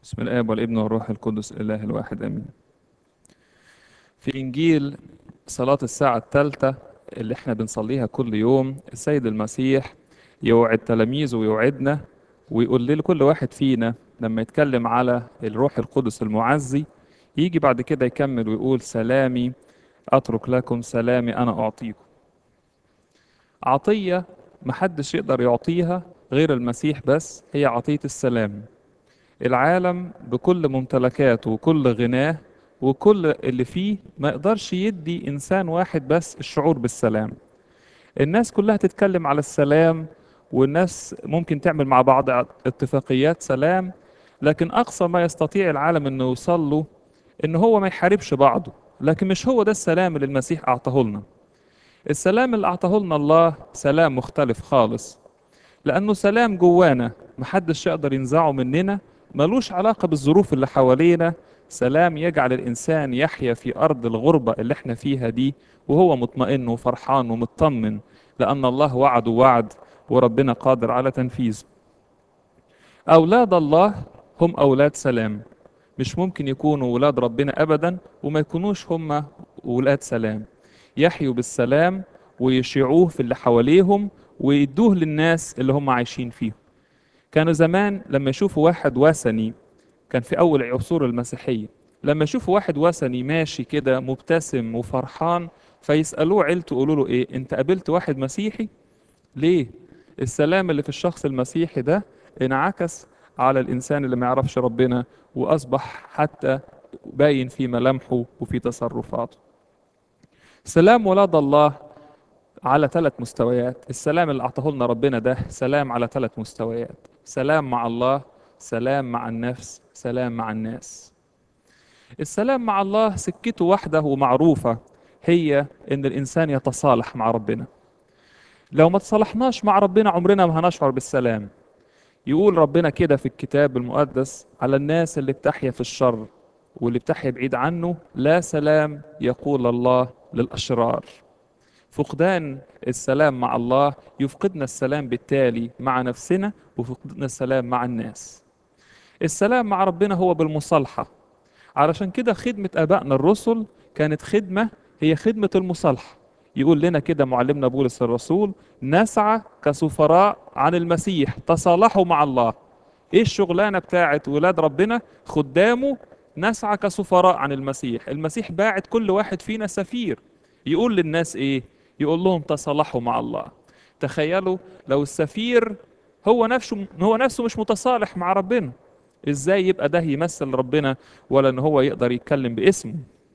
بسم الآب والابن والروح القدس الإله الواحد آمين. في إنجيل صلاة الساعة الثالثة اللي احنا بنصليها كل يوم السيد المسيح يوعد تلاميذه ويوعدنا ويقول لكل واحد فينا لما يتكلم على الروح القدس المعزي يجي بعد كده يكمل ويقول سلامي أترك لكم سلامي أنا أعطيكم. عطية محدش يقدر يعطيها غير المسيح بس هي عطية السلام. العالم بكل ممتلكاته وكل غناه وكل اللي فيه ما يقدرش يدي إنسان واحد بس الشعور بالسلام الناس كلها تتكلم على السلام والناس ممكن تعمل مع بعض اتفاقيات سلام لكن أقصى ما يستطيع العالم أنه يوصل له أن هو ما يحاربش بعضه لكن مش هو ده السلام اللي المسيح أعطاه لنا السلام اللي أعطاه لنا الله سلام مختلف خالص لأنه سلام جوانا محدش يقدر ينزعه مننا ملوش علاقة بالظروف اللي حوالينا سلام يجعل الإنسان يحيا في أرض الغربة اللي احنا فيها دي وهو مطمئن وفرحان ومطمن لأن الله وعد وعد وربنا قادر على تنفيذه أولاد الله هم أولاد سلام مش ممكن يكونوا ولاد ربنا أبدا وما يكونوش هم ولاد سلام يحيوا بالسلام ويشيعوه في اللي حواليهم ويدوه للناس اللي هم عايشين فيهم كانوا زمان لما يشوفوا واحد وثني كان في أول عصور المسيحية لما يشوفوا واحد وثني ماشي كده مبتسم وفرحان فيسألوه عيلته يقولوا له إيه أنت قابلت واحد مسيحي؟ ليه؟ السلام اللي في الشخص المسيحي ده انعكس على الإنسان اللي ما يعرفش ربنا وأصبح حتى باين في ملامحه وفي تصرفاته سلام ولاد الله على ثلاث مستويات السلام اللي أعطاه لنا ربنا ده سلام على ثلاث مستويات سلام مع الله سلام مع النفس سلام مع الناس السلام مع الله سكته واحدة ومعروفة هي إن الإنسان يتصالح مع ربنا لو ما تصالحناش مع ربنا عمرنا ما هنشعر بالسلام يقول ربنا كده في الكتاب المقدس على الناس اللي بتحيا في الشر واللي بتحيا بعيد عنه لا سلام يقول الله للأشرار فقدان السلام مع الله يفقدنا السلام بالتالي مع نفسنا وفقدنا السلام مع الناس السلام مع ربنا هو بالمصالحة علشان كده خدمة آبائنا الرسل كانت خدمة هي خدمة المصالحة يقول لنا كده معلمنا بولس الرسول نسعى كسفراء عن المسيح تصالحوا مع الله ايه الشغلانة بتاعت ولاد ربنا خدامه نسعى كسفراء عن المسيح المسيح باعت كل واحد فينا سفير يقول للناس ايه يقول لهم تصالحوا مع الله تخيلوا لو السفير هو نفسه هو نفسه مش متصالح مع ربنا ازاي يبقى ده يمثل ربنا ولا ان هو يقدر يتكلم باسمه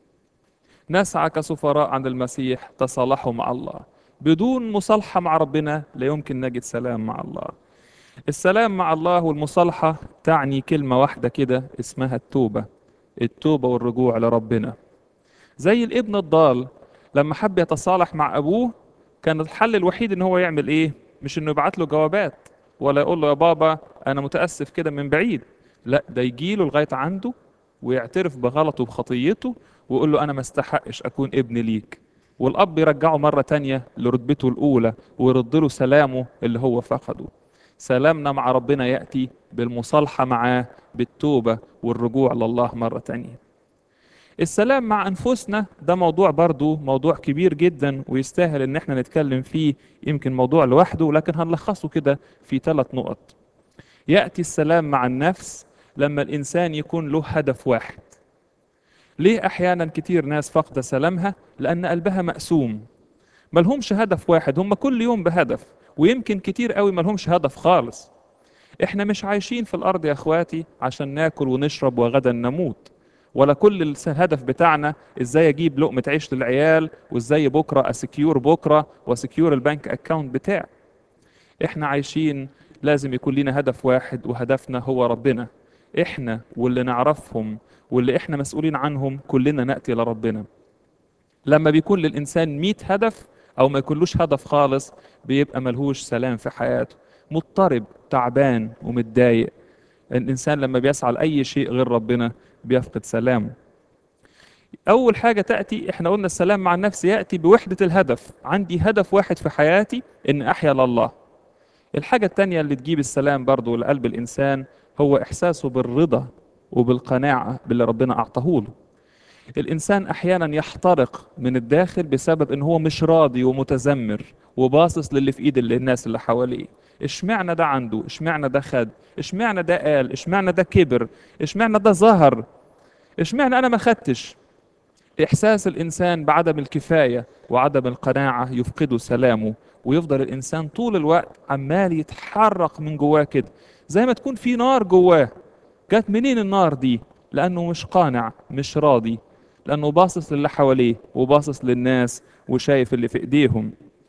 نسعى كسفراء عن المسيح تصالحوا مع الله بدون مصالحة مع ربنا لا يمكن نجد سلام مع الله السلام مع الله والمصالحة تعني كلمة واحدة كده اسمها التوبة التوبة والرجوع لربنا زي الابن الضال لما حب يتصالح مع ابوه كان الحل الوحيد ان هو يعمل ايه مش انه يبعت له جوابات ولا يقول له يا بابا انا متاسف كده من بعيد لا ده يجي له لغايه عنده ويعترف بغلطه وبخطيته ويقول له انا ما استحقش اكون ابن ليك والاب يرجعه مره تانية لرتبته الاولى ويرد له سلامه اللي هو فقده سلامنا مع ربنا ياتي بالمصالحه معاه بالتوبه والرجوع لله مره تانية السلام مع أنفسنا ده موضوع برضو موضوع كبير جدا ويستاهل إن احنا نتكلم فيه يمكن موضوع لوحده لكن هنلخصه كده في ثلاث نقط يأتي السلام مع النفس لما الإنسان يكون له هدف واحد ليه أحيانا كتير ناس فاقدة سلامها لأن قلبها مقسوم ملهمش هدف واحد هم كل يوم بهدف ويمكن كتير قوي ملهمش هدف خالص احنا مش عايشين في الأرض يا أخواتي عشان ناكل ونشرب وغدا نموت ولا كل الهدف بتاعنا ازاي اجيب لقمه عيش للعيال وازاي بكره اسكيور بكره واسكيور البنك اكاونت بتاعي احنا عايشين لازم يكون لنا هدف واحد وهدفنا هو ربنا احنا واللي نعرفهم واللي احنا مسؤولين عنهم كلنا ناتي لربنا لما بيكون للانسان 100 هدف او ما يكونلوش هدف خالص بيبقى ملهوش سلام في حياته مضطرب تعبان ومتضايق الانسان لما بيسعى لاي شيء غير ربنا بيفقد سلامه أول حاجة تأتي إحنا قلنا السلام مع النفس يأتي بوحدة الهدف عندي هدف واحد في حياتي إن أحيا لله الحاجة التانية اللي تجيب السلام برضو لقلب الإنسان هو إحساسه بالرضا وبالقناعة باللي ربنا أعطاه له الإنسان أحيانا يحترق من الداخل بسبب إن هو مش راضي ومتذمر وباصص للي في إيد اللي الناس اللي حواليه اشمعنى ده عنده اشمعنى ده خد اشمعنى ده قال اشمعنى ده كبر اشمعنى ده ظهر اشمعنى أنا ما خدتش إحساس الإنسان بعدم الكفاية وعدم القناعة يفقده سلامه ويفضل الإنسان طول الوقت عمال يتحرق من جواه كده زي ما تكون في نار جواه جت منين النار دي لأنه مش قانع مش راضي لأنه باصص للي حواليه وباصص للناس وشايف اللي في إيديهم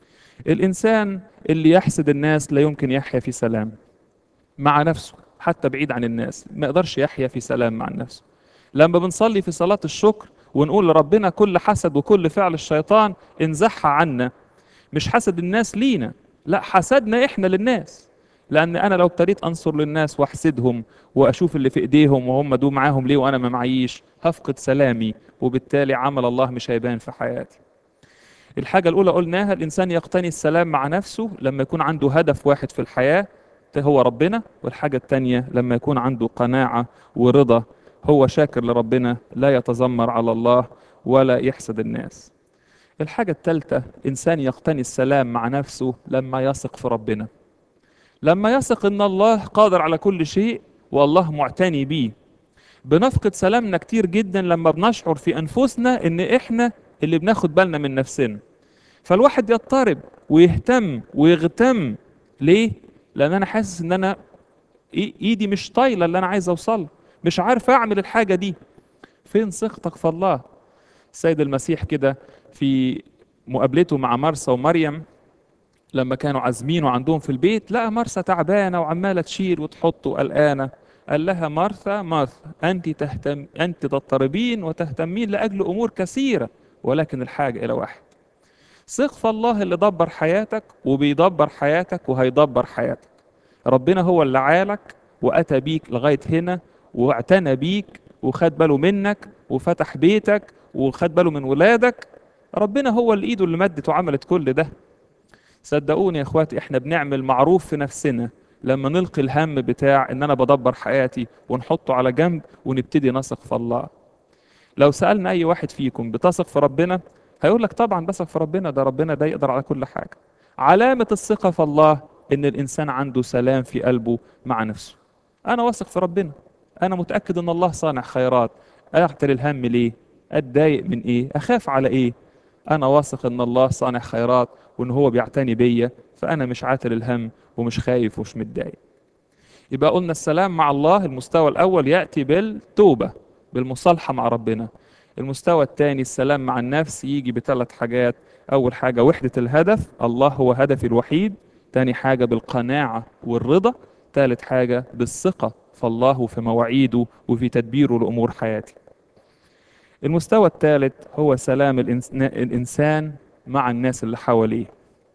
الإنسان اللي يحسد الناس لا يمكن يحيا في سلام مع نفسه حتى بعيد عن الناس ما يقدرش يحيا في سلام مع نفسه لما بنصلي في صلاة الشكر ونقول لربنا كل حسد وكل فعل الشيطان انزحها عنا مش حسد الناس لينا لا حسدنا احنا للناس لان انا لو ابتديت انصر للناس واحسدهم واشوف اللي في ايديهم وهم دول معاهم ليه وانا ما معيش هفقد سلامي وبالتالي عمل الله مش هيبان في حياتي الحاجة الأولى قلناها الإنسان يقتني السلام مع نفسه لما يكون عنده هدف واحد في الحياة ده هو ربنا والحاجة التانية لما يكون عنده قناعة ورضا هو شاكر لربنا لا يتذمر على الله ولا يحسد الناس الحاجة الثالثة إنسان يقتني السلام مع نفسه لما يثق في ربنا لما يثق إن الله قادر على كل شيء والله معتني بيه بنفقد سلامنا كتير جدا لما بنشعر في أنفسنا إن إحنا اللي بناخد بالنا من نفسنا فالواحد يضطرب ويهتم ويغتم ليه؟ لأن أنا حاسس إن أنا إيدي مش طايلة اللي أنا عايز أوصل مش عارف أعمل الحاجة دي فين ثقتك في الله؟ السيد المسيح كده في مقابلته مع مرسى ومريم لما كانوا عازمين وعندهم في البيت لقى مرسى تعبانه وعماله تشيل وتحط وقلقانه قال لها مرثا مرثا انت تهتم انت تضطربين وتهتمين لاجل امور كثيره ولكن الحاجه الى واحد ثق في الله اللي دبر حياتك وبيدبر حياتك وهيدبر حياتك ربنا هو اللي عالك واتى بيك لغايه هنا واعتنى بيك وخد باله منك وفتح بيتك وخد باله من ولادك ربنا هو اللي ايده اللي مدت وعملت كل ده صدقوني يا اخواتي احنا بنعمل معروف في نفسنا لما نلقي الهم بتاع ان انا بدبر حياتي ونحطه على جنب ونبتدي نثق في الله لو سألنا اي واحد فيكم بتثق في ربنا هيقول لك طبعا بثق في ربنا ده ربنا ده يقدر على كل حاجة علامة الثقة في الله ان الانسان عنده سلام في قلبه مع نفسه انا واثق في ربنا انا متأكد ان الله صانع خيرات اعتل الهم ليه اتضايق من ايه اخاف على ايه انا واثق ان الله صانع خيرات وان هو بيعتني بيا فانا مش عاتل الهم ومش خايف ومش متضايق يبقى قلنا السلام مع الله المستوى الاول ياتي بالتوبه بالمصالحه مع ربنا المستوى الثاني السلام مع النفس يجي بثلاث حاجات اول حاجه وحده الهدف الله هو هدفي الوحيد تاني حاجه بالقناعه والرضا ثالث حاجه بالثقه في الله وفي مواعيده وفي تدبيره لامور حياتي المستوى الثالث هو سلام الإنسان مع الناس اللي حواليه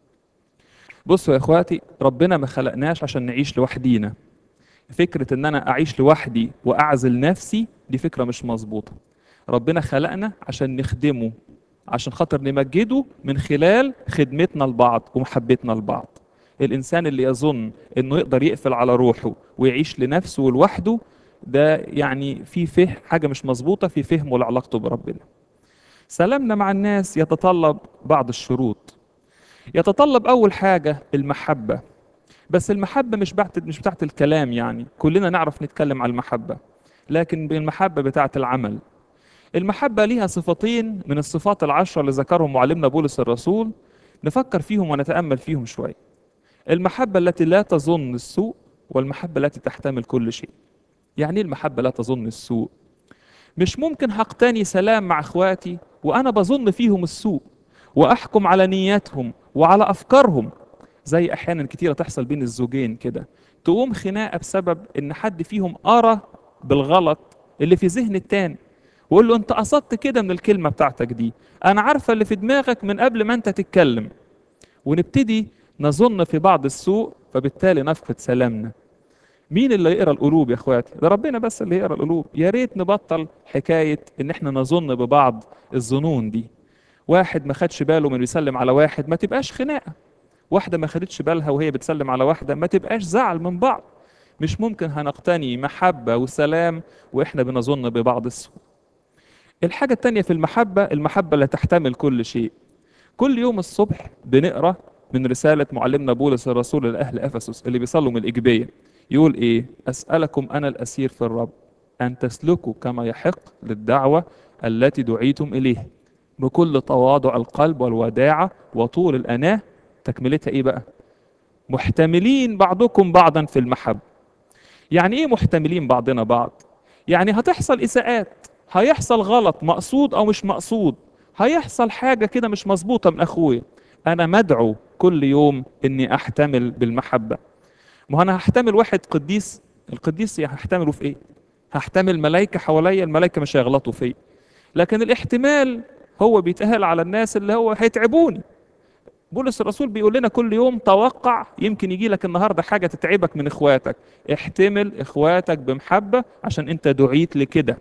بصوا يا اخواتي ربنا ما خلقناش عشان نعيش لوحدينا فكرة ان انا اعيش لوحدي واعزل نفسي دي فكرة مش مظبوطة ربنا خلقنا عشان نخدمه عشان خاطر نمجده من خلال خدمتنا لبعض ومحبتنا لبعض الانسان اللي يظن انه يقدر يقفل على روحه ويعيش لنفسه لوحده ده يعني في فهم حاجة مش مظبوطة في فهمه لعلاقته بربنا سلامنا مع الناس يتطلب بعض الشروط يتطلب أول حاجة المحبة بس المحبة مش بتاعت مش بتاعت الكلام يعني كلنا نعرف نتكلم على المحبة لكن المحبة بتاعت العمل المحبة ليها صفتين من الصفات العشرة اللي ذكرهم معلمنا بولس الرسول نفكر فيهم ونتأمل فيهم شوية المحبة التي لا تظن السوء والمحبة التي تحتمل كل شيء يعني ايه المحبة لا تظن السوء مش ممكن هقتني سلام مع اخواتي وانا بظن فيهم السوء واحكم على نياتهم وعلى افكارهم زي احيانا كتيره تحصل بين الزوجين كده تقوم خناقه بسبب ان حد فيهم قرا بالغلط اللي في ذهن التاني ويقول له انت قصدت كده من الكلمه بتاعتك دي انا عارفه اللي في دماغك من قبل ما انت تتكلم ونبتدي نظن في بعض السوء فبالتالي نفقد سلامنا مين اللي يقرا القلوب يا اخواتي ده ربنا بس اللي يقرا القلوب يا ريت نبطل حكايه ان احنا نظن ببعض الظنون دي واحد ما خدش باله من بيسلم على واحد ما تبقاش خناقه واحده ما خدتش بالها وهي بتسلم على واحده ما تبقاش زعل من بعض مش ممكن هنقتني محبة وسلام وإحنا بنظن ببعض السوء الحاجة التانية في المحبة المحبة اللي تحتمل كل شيء كل يوم الصبح بنقرأ من رسالة معلمنا بولس الرسول لأهل أفسس اللي بيصلوا من الإيجابية يقول إيه أسألكم أنا الأسير في الرب أن تسلكوا كما يحق للدعوة التي دعيتم إليها بكل تواضع القلب والوداعة وطول الأناة تكملتها إيه بقى محتملين بعضكم بعضا في المحبة يعني إيه محتملين بعضنا بعض يعني هتحصل إساءات هيحصل غلط مقصود أو مش مقصود هيحصل حاجة كده مش مظبوطة من أخويا أنا مدعو كل يوم إني أحتمل بالمحبة ما هو أنا هحتمل واحد قديس القديس هحتمله في إيه؟ هحتمل ملائكة حواليا الملائكة مش هيغلطوا فيا لكن الاحتمال هو بيتأهل على الناس اللي هو هيتعبوني بولس الرسول بيقول لنا كل يوم توقع يمكن يجي لك النهارده حاجه تتعبك من اخواتك احتمل اخواتك بمحبه عشان انت دعيت لكده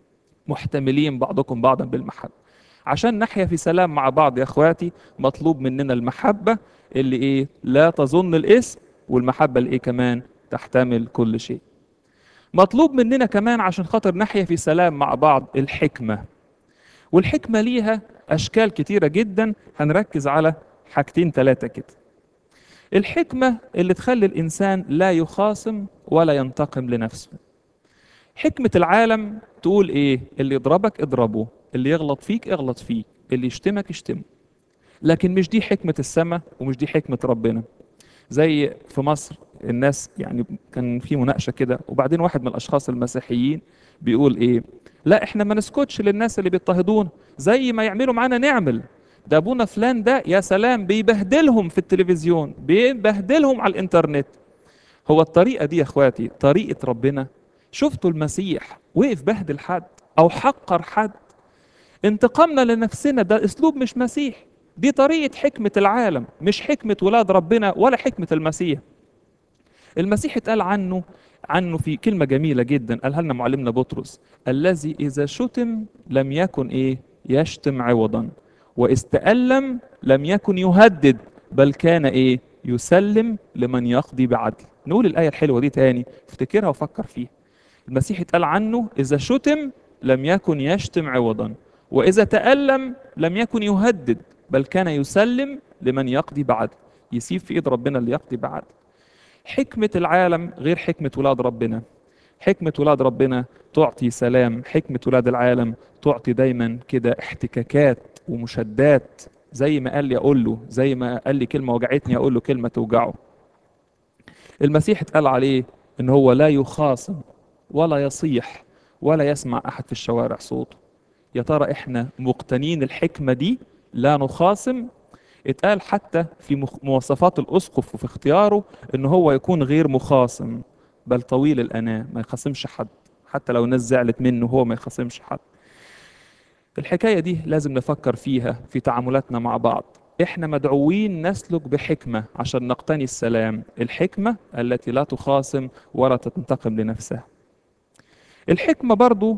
محتملين بعضكم بعضا بالمحبه عشان نحيا في سلام مع بعض يا اخواتي مطلوب مننا المحبه اللي ايه لا تظن الاسم والمحبه اللي ايه كمان تحتمل كل شيء مطلوب مننا كمان عشان خاطر نحيا في سلام مع بعض الحكمه والحكمه ليها اشكال كتيره جدا هنركز على حاجتين ثلاثه كده الحكمه اللي تخلي الانسان لا يخاصم ولا ينتقم لنفسه حكمه العالم تقول ايه اللي يضربك اضربه اللي يغلط فيك اغلط فيه اللي يشتمك اشتمه لكن مش دي حكمه السماء ومش دي حكمه ربنا زي في مصر الناس يعني كان في مناقشه كده وبعدين واحد من الاشخاص المسيحيين بيقول ايه لا احنا ما نسكتش للناس اللي بيضطهدونا زي ما يعملوا معانا نعمل ده ابونا فلان ده يا سلام بيبهدلهم في التلفزيون بيبهدلهم على الانترنت هو الطريقه دي يا اخواتي طريقه ربنا شفتوا المسيح وقف بهدل حد او حقر حد انتقامنا لنفسنا ده اسلوب مش مسيح دي طريقه حكمه العالم مش حكمه ولاد ربنا ولا حكمه المسيح المسيح اتقال عنه عنه في كلمة جميلة جدا قالها لنا معلمنا بطرس الذي إذا شتم لم يكن إيه يشتم عوضا واستألم لم يكن يهدد بل كان إيه يسلم لمن يقضي بعدل نقول الآية الحلوة دي تاني افتكرها وفكر فيها المسيح اتقال عنه إذا شتم لم يكن يشتم عوضا وإذا تألم لم يكن يهدد بل كان يسلم لمن يقضي بعدل يسيب في إيد ربنا اللي يقضي بعدل حكمة العالم غير حكمة ولاد ربنا حكمة ولاد ربنا تعطي سلام حكمة ولاد العالم تعطي دايما كده احتكاكات ومشادات زي ما قال لي اقول له زي ما قال لي كلمة وجعتني اقول له كلمة توجعه المسيح اتقال عليه ان هو لا يخاصم ولا يصيح ولا يسمع احد في الشوارع صوته يا ترى احنا مقتنين الحكمة دي لا نخاصم اتقال حتى في مخ- مواصفات الاسقف وفي اختياره ان هو يكون غير مخاصم بل طويل الاناه ما يخاصمش حد حتى لو الناس زعلت منه هو ما يخاصمش حد الحكايه دي لازم نفكر فيها في تعاملاتنا مع بعض احنا مدعوين نسلك بحكمه عشان نقتني السلام الحكمه التي لا تخاصم ولا تنتقم لنفسها الحكمه برضو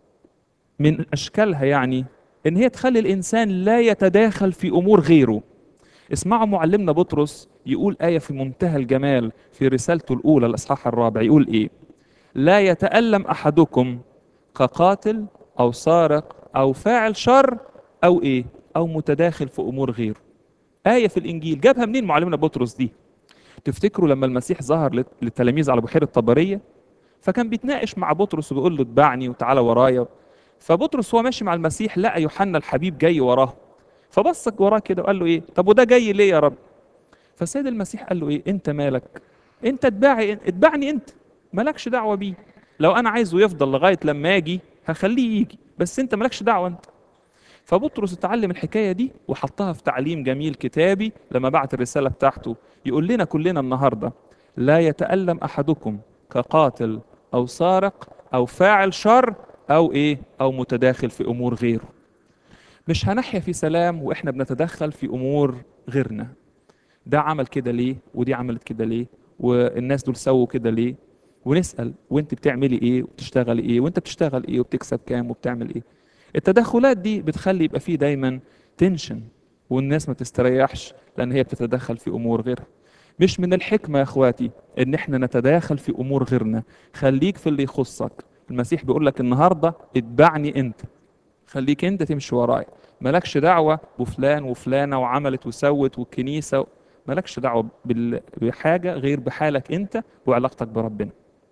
من اشكالها يعني ان هي تخلي الانسان لا يتداخل في امور غيره اسمعوا معلمنا بطرس يقول آية في منتهى الجمال في رسالته الأولى الإصحاح الرابع يقول إيه؟ لا يتألم أحدكم كقاتل أو سارق أو فاعل شر أو إيه؟ أو متداخل في أمور غيره. آية في الإنجيل جابها منين معلمنا بطرس دي؟ تفتكروا لما المسيح ظهر لل- للتلاميذ على بحيرة طبرية فكان بيتناقش مع بطرس وبيقول له اتبعني وتعالى ورايا فبطرس وهو ماشي مع المسيح لقى يوحنا الحبيب جاي وراه فبص وراه كده وقال له ايه طب وده جاي ليه يا رب فالسيد المسيح قال له ايه انت مالك انت اتباعي اتبعني انت مالكش دعوه بيه لو انا عايزه يفضل لغايه لما اجي هخليه يجي بس انت مالكش دعوه انت فبطرس اتعلم الحكايه دي وحطها في تعليم جميل كتابي لما بعت الرساله بتاعته يقول لنا كلنا النهارده لا يتألم احدكم كقاتل او سارق او فاعل شر او ايه او متداخل في امور غيره مش هنحيا في سلام واحنا بنتدخل في امور غيرنا ده عمل كده ليه ودي عملت كده ليه والناس دول سووا كده ليه ونسأل وانت بتعملي ايه وبتشتغلي ايه وانت بتشتغل ايه وبتكسب كام وبتعمل ايه التدخلات دي بتخلي يبقى فيه دايما تنشن والناس ما تستريحش لان هي بتتدخل في امور غيرها مش من الحكمة يا اخواتي ان احنا نتداخل في امور غيرنا خليك في اللي يخصك المسيح بيقول لك النهارده اتبعني انت خليك انت تمشي ورايا مالكش دعوة بفلان وفلانة وعملت وسوت والكنيسة مالكش دعوة بال- بحاجة غير بحالك انت وعلاقتك بربنا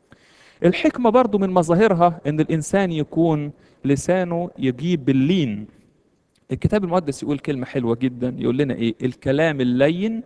الحكمة برضو من مظاهرها ان الانسان يكون لسانه يجيب باللين الكتاب المقدس يقول كلمة حلوة جدا يقول لنا ايه الكلام اللين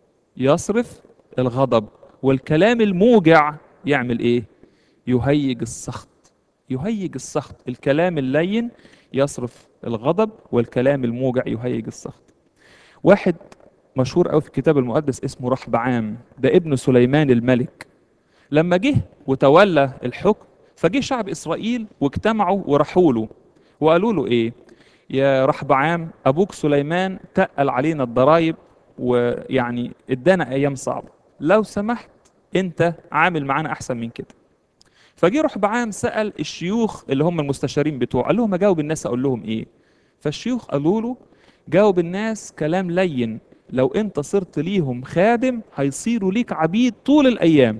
يصرف الغضب والكلام الموجع يعمل ايه يهيج السخط يهيج السخط الكلام اللين يصرف الغضب والكلام الموجع يهيج السخط واحد مشهور قوي في الكتاب المقدس اسمه رحبعام ده ابن سليمان الملك لما جه وتولى الحكم فجه شعب اسرائيل واجتمعوا وراحوا له وقالوا له ايه يا رحبعام ابوك سليمان تقل علينا الضرايب ويعني ادانا ايام صعبه لو سمحت انت عامل معانا احسن من كده فجه رحبعام سال الشيوخ اللي هم المستشارين بتوعه قال لهم اجاوب الناس اقول لهم ايه فالشيوخ قالوا له جاوب الناس كلام لين لو انت صرت ليهم خادم هيصيروا ليك عبيد طول الايام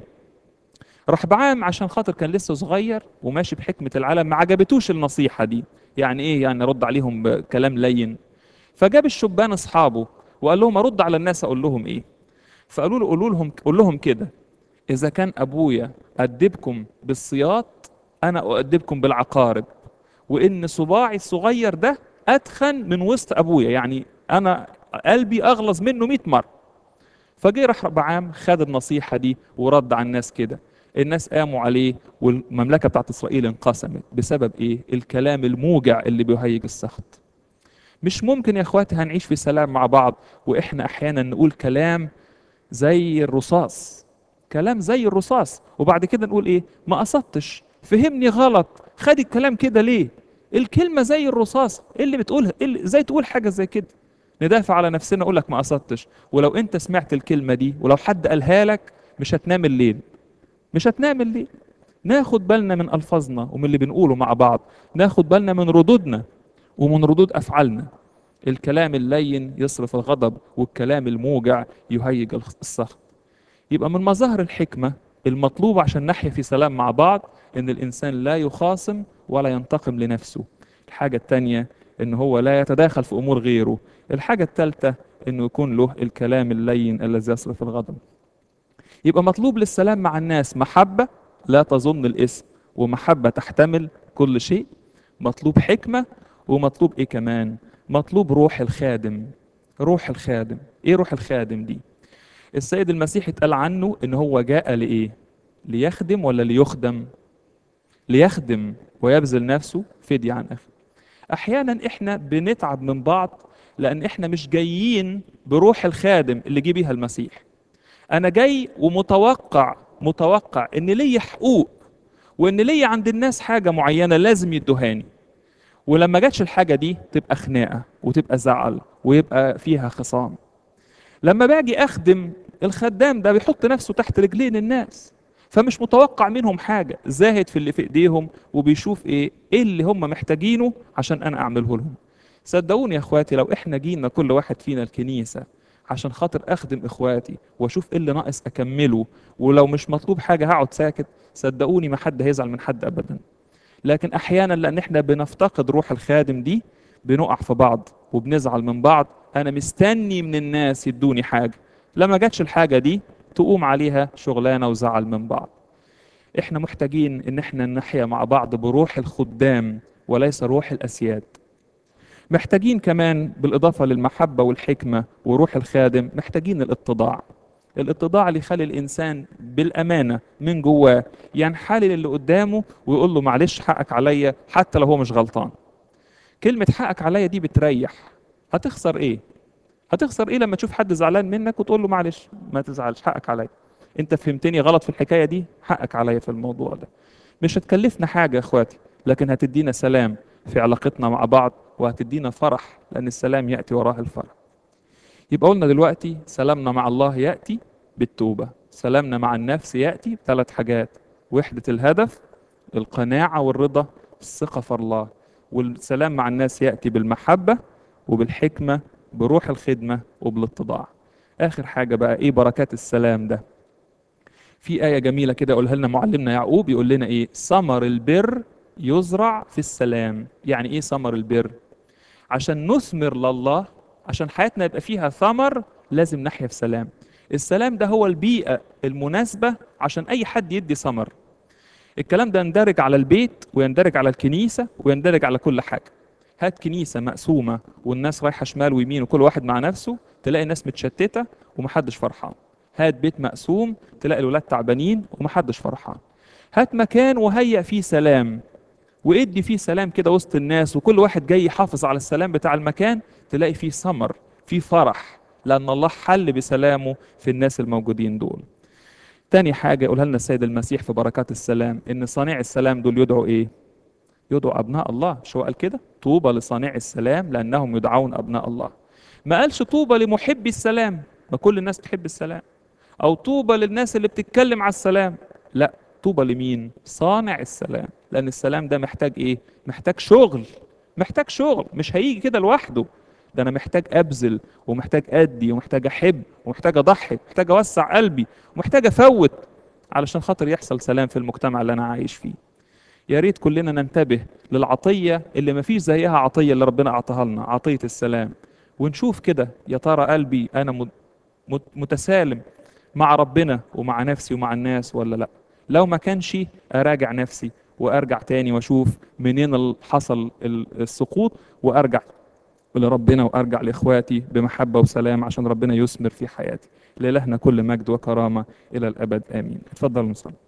رحبعام عشان خاطر كان لسه صغير وماشي بحكمة العالم ما عجبتوش النصيحة دي يعني ايه يعني رد عليهم بكلام لين فجاب الشبان اصحابه وقال لهم ارد على الناس اقول لهم ايه فقالوا له قولوا لهم قول لهم كده اذا كان ابويا ادبكم بالسياط انا اؤدبكم بالعقارب وان صباعي الصغير ده اتخن من وسط ابويا يعني انا قلبي اغلظ منه 100 مره فجه راح ربعام خد النصيحه دي ورد على الناس كده الناس قاموا عليه والمملكه بتاعت اسرائيل انقسمت بسبب ايه الكلام الموجع اللي بيهيج السخط مش ممكن يا اخواتي هنعيش في سلام مع بعض واحنا احيانا نقول كلام زي الرصاص كلام زي الرصاص وبعد كده نقول ايه ما قصدتش فهمني غلط خد الكلام كده ليه الكلمه زي الرصاص إيه اللي بتقولها إيه اللي ازاي تقول حاجه زي كده ندافع على نفسنا اقول لك ما قصدتش ولو انت سمعت الكلمه دي ولو حد قالها لك مش هتنام الليل مش هتنام الليل ناخد بالنا من الفاظنا ومن اللي بنقوله مع بعض ناخد بالنا من ردودنا ومن ردود افعالنا الكلام اللين يصرف الغضب والكلام الموجع يهيج السخط يبقى من مظاهر الحكمة المطلوب عشان نحيا في سلام مع بعض ان الانسان لا يخاصم ولا ينتقم لنفسه الحاجة التانية ان هو لا يتداخل في امور غيره الحاجة الثالثة انه يكون له الكلام اللين الذي يصرف الغضب يبقى مطلوب للسلام مع الناس محبة لا تظن الاسم ومحبة تحتمل كل شيء مطلوب حكمة ومطلوب ايه كمان مطلوب روح الخادم روح الخادم ايه روح الخادم دي السيد المسيح اتقال عنه ان هو جاء لايه ليخدم ولا ليخدم ليخدم ويبذل نفسه فدية عن اخيه احيانا احنا بنتعب من بعض لان احنا مش جايين بروح الخادم اللي جه بيها المسيح انا جاي ومتوقع متوقع ان ليا حقوق وان ليا عند الناس حاجه معينه لازم يدوهاني ولما جاتش الحاجه دي تبقى خناقه وتبقى زعل ويبقى فيها خصام لما باجي اخدم الخدام ده بيحط نفسه تحت رجلين الناس فمش متوقع منهم حاجه زاهد في اللي في ايديهم وبيشوف ايه ايه اللي هم محتاجينه عشان انا اعمله لهم صدقوني يا اخواتي لو احنا جينا كل واحد فينا الكنيسه عشان خاطر اخدم اخواتي واشوف ايه اللي ناقص اكمله ولو مش مطلوب حاجه هقعد ساكت صدقوني ما حد هيزعل من حد ابدا لكن احيانا لان احنا بنفتقد روح الخادم دي بنقع في بعض وبنزعل من بعض انا مستني من الناس يدوني حاجه لما جاتش الحاجه دي تقوم عليها شغلانه وزعل من بعض احنا محتاجين ان احنا نحيا مع بعض بروح الخدام وليس روح الاسياد محتاجين كمان بالإضافة للمحبة والحكمة وروح الخادم محتاجين الاتضاع الاتضاع اللي يخلي الإنسان بالأمانة من جواه ينحلل اللي قدامه ويقول له معلش حقك عليا حتى لو هو مش غلطان كلمة حقك عليا دي بتريح هتخسر إيه؟ هتخسر إيه لما تشوف حد زعلان منك وتقول له معلش ما تزعلش حقك عليا أنت فهمتني غلط في الحكاية دي حقك عليا في الموضوع ده مش هتكلفنا حاجة يا إخواتي لكن هتدينا سلام في علاقتنا مع بعض وهتدينا فرح لأن السلام يأتي وراه الفرح يبقى قلنا دلوقتي سلامنا مع الله يأتي بالتوبة سلامنا مع النفس يأتي بثلاث حاجات وحدة الهدف القناعة والرضا الثقة في الله والسلام مع الناس يأتي بالمحبة وبالحكمة بروح الخدمة وبالاتضاع اخر حاجه بقى ايه بركات السلام ده في آية جميلة كده يقولها لنا معلمنا يعقوب يقول لنا إيه ثمر البر يزرع في السلام يعني إيه ثمر البر عشان نثمر لله عشان حياتنا يبقى فيها ثمر لازم نحيا في سلام السلام ده هو البيئة المناسبة عشان أي حد يدي ثمر الكلام ده يندرج على البيت ويندرج على الكنيسة ويندرج على كل حاجة هات كنيسة مقسومة والناس رايحة شمال ويمين وكل واحد مع نفسه تلاقي الناس متشتتة ومحدش فرحان هات بيت مقسوم تلاقي الولاد تعبانين ومحدش فرحان هات مكان وهيأ فيه سلام وادي فيه سلام كده وسط الناس وكل واحد جاي يحافظ على السلام بتاع المكان تلاقي فيه ثمر فيه فرح لأن الله حل بسلامه في الناس الموجودين دول تاني حاجة يقولها لنا السيد المسيح في بركات السلام إن صانع السلام دول يدعوا إيه؟ يدعوا أبناء الله شو قال كده؟ طوبى لصانع السلام لأنهم يدعون أبناء الله ما قالش طوبى لمحبي السلام ما كل الناس تحب السلام أو طوبى للناس اللي بتتكلم على السلام لا طوبى لمين؟ صانع السلام لأن السلام ده محتاج إيه؟ محتاج شغل محتاج شغل مش هيجي كده لوحده ده أنا محتاج أبذل ومحتاج أدي ومحتاج أحب ومحتاج أضحي محتاج أوسع قلبي ومحتاج أفوت علشان خاطر يحصل سلام في المجتمع اللي أنا عايش فيه يا ريت كلنا ننتبه للعطية اللي ما فيش زيها عطية اللي ربنا أعطاها لنا عطية السلام ونشوف كده يا ترى قلبي أنا مت- مت- متسالم مع ربنا ومع نفسي ومع الناس ولا لا لو ما كانش أراجع نفسي وأرجع تاني وأشوف منين ال- حصل ال- السقوط وأرجع لربنا وأرجع لإخواتي بمحبة وسلام عشان ربنا يثمر في حياتي لإلهنا كل مجد وكرامة إلى الأبد آمين اتفضل نصلي